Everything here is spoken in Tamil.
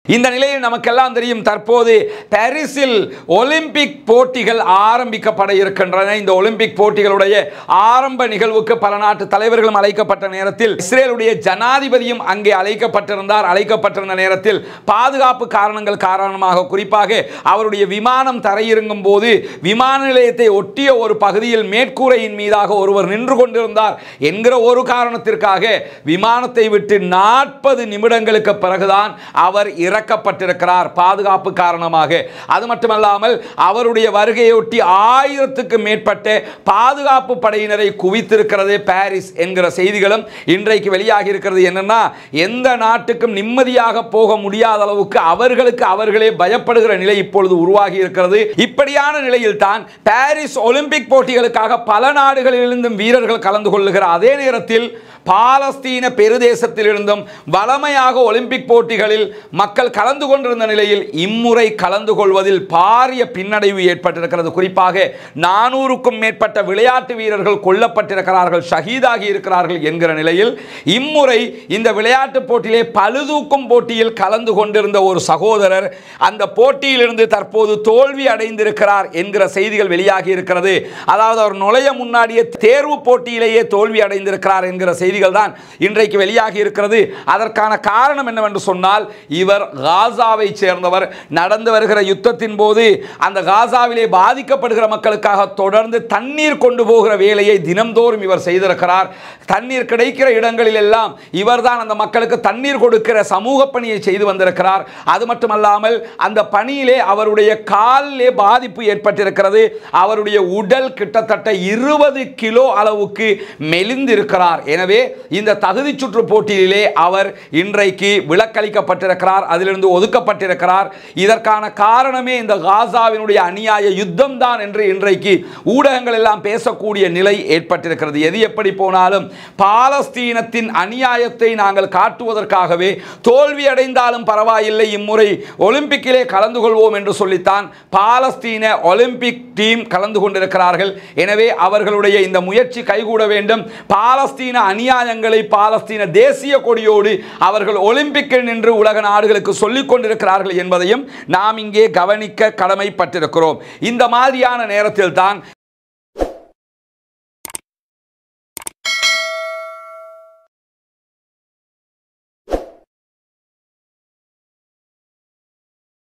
இந்த நிலையில் நமக்கெல்லாம் தெரியும் தற்போது பாரிஸில் ஒலிம்பிக் போட்டிகள் ஆரம்பிக்கப்பட இருக்கின்றன இந்த ஒலிம்பிக் போட்டிகளுடைய ஆரம்ப நிகழ்வுக்கு பல நாட்டு தலைவர்களும் அழைக்கப்பட்ட நேரத்தில் இஸ்ரேலுடைய ஜனாதிபதியும் அங்கே அழைக்கப்பட்டிருந்தார் அழைக்கப்பட்டிருந்த நேரத்தில் பாதுகாப்பு காரணங்கள் காரணமாக குறிப்பாக அவருடைய விமானம் தரையிறங்கும் போது விமான நிலையத்தை ஒட்டிய ஒரு பகுதியில் மேற்கூரையின் மீதாக ஒருவர் நின்று கொண்டிருந்தார் என்கிற ஒரு காரணத்திற்காக விமானத்தை விட்டு நாற்பது நிமிடங்களுக்கு பிறகுதான் அவர் இறக்கப்பட்டிருக்கிறார் பாதுகாப்பு காரணமாக அது மட்டுமல்லாமல் அவருடைய வருகையொட்டி ஆயிரத்துக்கு மேற்பட்ட பாதுகாப்பு படையினரை குவித்திருக்கிறது பாரிஸ் என்கிற செய்திகளும் இன்றைக்கு வெளியாகி இருக்கிறது என்னன்னா எந்த நாட்டுக்கும் நிம்மதியாக போக முடியாத அளவுக்கு அவர்களுக்கு அவர்களே பயப்படுகிற நிலை இப்பொழுது உருவாகி இருக்கிறது இப்படியான நிலையில் தான் பாரிஸ் ஒலிம்பிக் போட்டிகளுக்காக பல நாடுகளிலிருந்தும் வீரர்கள் கலந்து கொள்ளுகிற அதே நேரத்தில் பாலஸ்தீன பெருதேசத்திலிருந்தும் வளமையாக ஒலிம்பிக் போட்டிகளில் மக்கள் கலந்து கொண்டிருந்த நிலையில் இம்முறை கலந்து கொள்வதில் பாரிய பின்னடைவு ஏற்பட்டிருக்கிறது குறிப்பாக நானூறுக்கும் மேற்பட்ட விளையாட்டு வீரர்கள் கொல்லப்பட்டிருக்கிறார்கள் ஷஹீதாகி இருக்கிறார்கள் என்கிற நிலையில் இம்முறை இந்த விளையாட்டு போட்டியிலே பழுதூக்கும் போட்டியில் கலந்து கொண்டிருந்த ஒரு சகோதரர் அந்த போட்டியிலிருந்து தற்போது தோல்வி அடைந்திருக்கிறார் என்கிற செய்திகள் வெளியாகி இருக்கிறது அதாவது அவர் நுழைய முன்னாடியே தேர்வு போட்டியிலேயே தோல்வி அடைந்திருக்கிறார் என்கிற செய்திகள் தான் இன்றைக்கு வெளியாகி இருக்கிறது அதற்கான காரணம் என்னவென்று சொன்னால் இவர் காசாவை சேர்ந்தவர் நடந்து வருகிற யுத்தத்தின் போது அந்த காசாவிலே பாதிக்கப்படுகிற மக்களுக்காக தொடர்ந்து தண்ணீர் கொண்டு போகிற வேலையை தினம்தோறும் இவர் செய்திருக்கிறார் தண்ணீர் கிடைக்கிற இடங்களில் எல்லாம் இவர்தான் அந்த மக்களுக்கு தண்ணீர் கொடுக்கிற சமூக பணியை செய்து வந்திருக்கிறார் அது மட்டுமல்லாமல் அந்த பணியிலே அவருடைய காலிலே பாதிப்பு ஏற்பட்டிருக்கிறது அவருடைய உடல் கிட்டத்தட்ட இருபது கிலோ அளவுக்கு மெலிந்திருக்கிறார் எனவே இந்த தகுதி சுற்று போட்டியிலே அவர் இன்றைக்கு விலக்களிக்கப்பட்டிருக்கிறார் அதிலிருந்து ஒதுக்கப்பட்டிருக்கிறார் இதற்கான காரணமே இந்த காசாவினுடைய அநியாய யுத்தம் தான் என்று இன்றைக்கு ஊடகங்கள் எல்லாம் பேசக்கூடிய நிலை ஏற்பட்டிருக்கிறது எது எப்படி போனாலும் பாலஸ்தீனத்தின் அநியாயத்தை நாங்கள் காட்டுவதற்காகவே தோல்வி அடைந்தாலும் பரவாயில்லை இம்முறை ஒலிம்பிக்கிலே கலந்து கொள்வோம் என்று சொல்லித்தான் பாலஸ்தீன ஒலிம்பிக் டீம் கலந்து கொண்டிருக்கிறார்கள் எனவே அவர்களுடைய இந்த முயற்சி கைகூட வேண்டும் பாலஸ்தீன அநியாயங்களை பாலஸ்தீன தேசிய கொடியோடு அவர்கள் ஒலிம்பிக்கில் நின்று உலக நாடுகளுக்கு சொல்லிக் கொண்டிருக்கிறார்கள் என்பதையும் நாம் இங்கே கவனிக்க கடமைப்பட்டிருக்கிறோம் இந்த மாதிரியான நேரத்தில் தான்